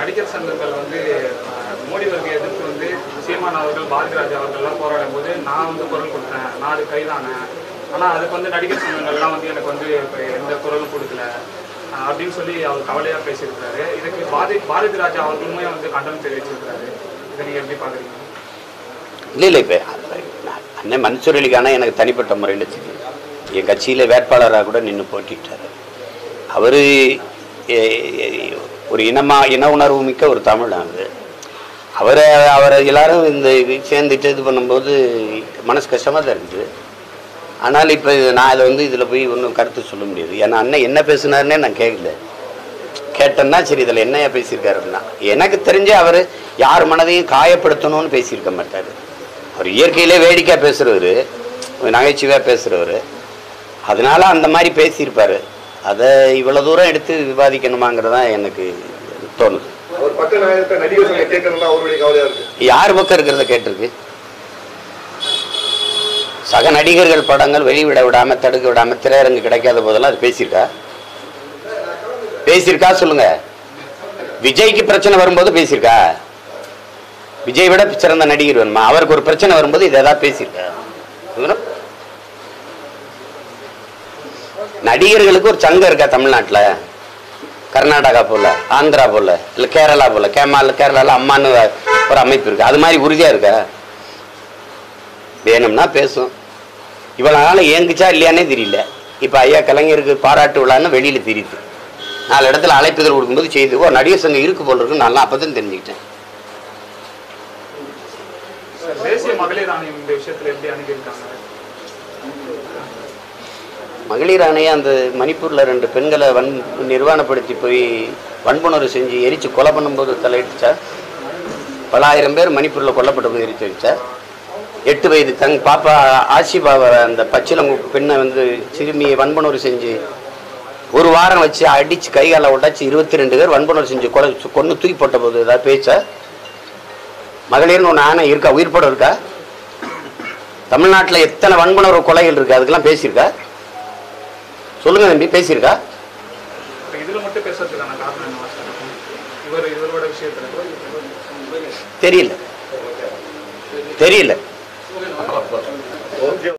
நடிகர் சங்கங்கள் வந்து அஹ், மோடி வருகை எதிர்த்து வந்து சீமான் அவர்கள் பாரதிராஜா அவர்கள்லாம் போராடும் போது நான் வந்து குரல் கொடுத்தேன் நான் அது கைதானேன் ஆனால் அதுக்கு வந்து நடிகர் சங்கங்கள்லாம் வந்து எனக்கு வந்து இப்ப எந்த குரலும் கொடுக்கல அஹ், அப்படின்னு சொல்லி அவர் கவலையாக பேசியிருக்கிறாரு இதுக்கு பாரதி பாரதி ராஜா அவர்களுமே வந்து கண்டனம் தெரிவிச்சிருக்கிறாரு இதை நீங்கள் எப்படி பார்க்குறீங்க இல்லை இல்லை இப்போ அண்ணன் மன்சூர் அலிகானா எனக்கு தனிப்பட்ட முறையில் தெரியும் என் கட்சியில் வேட்பாளராக கூட நின்று போட்டிட்டார் அவர் ஒரு இனமா இன உணர்வு மிக்க ஒரு தமிழ் அது அவரை அவரை எல்லாரும் இந்த இது சேர்ந்துட்டு இது பண்ணும்போது மனசு கஷ்டமாக தான் இருக்குது ஆனால் இப்போ நான் இதை வந்து இதில் போய் ஒன்றும் கருத்து சொல்ல முடியாது ஏன்னா அண்ணன் என்ன பேசுனாருன்னே நான் கேட்கல கேட்டேன்னா சரி இதில் என்னையா பேசியிருக்காரு அப்படின்னா எனக்கு தெரிஞ்சு அவர் யார் மனதையும் காயப்படுத்தணும்னு பேசியிருக்க மாட்டார் அவர் இயற்கையிலே வேடிக்கை பேசுகிறவர் நகைச்சுவையாக பேசுகிறவர் அதனால அந்த மாதிரி பேசியிருப்பார் அதை இவ்வளோ தூரம் எடுத்து விவாதிக்கணுமாங்கிறது தான் எனக்கு தோணுது அவர் பக்க நாயகத்தை நடிகர் சங்க கேட்கறதுல அவருடைய கவலையா இருக்கு யார் பக்கம் இருக்கிறத கேட்டிருக்கு சக நடிகர்கள் படங்கள் வெளிவிட விடாம தடுக்க விடாம திரையரங்கு கிடைக்காத போதெல்லாம் அது பேசியிருக்கா பேசியிருக்கா சொல்லுங்க விஜய்க்கு பிரச்சனை வரும்போது பேசியிருக்கா விஜய் விட சிறந்த நடிகர் வேணுமா அவருக்கு ஒரு பிரச்சனை வரும்போது இதை ஏதாவது பேசியிருக்கா இவரும் நடிகர்களுக்கு ஒரு சங்கம் இருக்கா தமிழ்நாட்டில் கர்நாடகா போல ஆந்திரா போல இல்லை கேரளா போல கேமால கேரளாவில் அம்மான்னு ஒரு அமைப்பு இருக்கு அது மாதிரி உறுதியாக இருக்கா வேணும்னா பேசும் இவ்வளோ நாள் ஏங்குச்சா இல்லையானே தெரியல இப்போ ஐயா கலைஞருக்கு பாராட்டு விழான்னு வெளியில் தெரியுது நாலு இடத்துல அழைப்புதல் கொடுக்கும்போது செய்து ஓ நடிகர் சங்கம் இருக்கு போல இருக்கு நல்லா அப்போ தான் தெரிஞ்சுக்கிட்டேன் தேசிய மகளிர் ஆணையம் இந்த விஷயத்தில் எப்படி அணுகியிருக்காங்க மகளிர் ஆணையம் அந்த மணிப்பூரில் ரெண்டு பெண்களை வன் நிர்வாணப்படுத்தி போய் வன்புணர்வு செஞ்சு எரித்து கொலை பண்ணும்போது தலையிட்டுச்சா பல ஆயிரம் பேர் மணிப்பூரில் கொல்லப்பட்ட போது எரித்து வச்சா எட்டு வயது தங் பாப்பா ஆசிபாவை அந்த பச்சிலங்கு பெண்ணை வந்து சிறுமியை வன்புணர்வு செஞ்சு ஒரு வாரம் வச்சு அடித்து கை காலை உடைச்சு இருபத்தி ரெண்டு பேர் வன்புணர்வு செஞ்சு கொலை கொன்று தூக்கி போட்ட போது ஏதாவது பேச்சா மகளிர்னு ஒன்று ஆணை இருக்கா உயிர் படம் இருக்கா தமிழ்நாட்டில் எத்தனை வன்புணர்வு கொலைகள் இருக்கு அதுக்கெல்லாம் பேசியிருக்கா சொல்லுங்க தம்பி பேசியிருக்கா இப்போ இதில் மட்டும் பேசுறதுக்கான காரணம் என்ன சார் இவர் இவரோட விஷயத்தில் தெரியல தெரியல ஓகே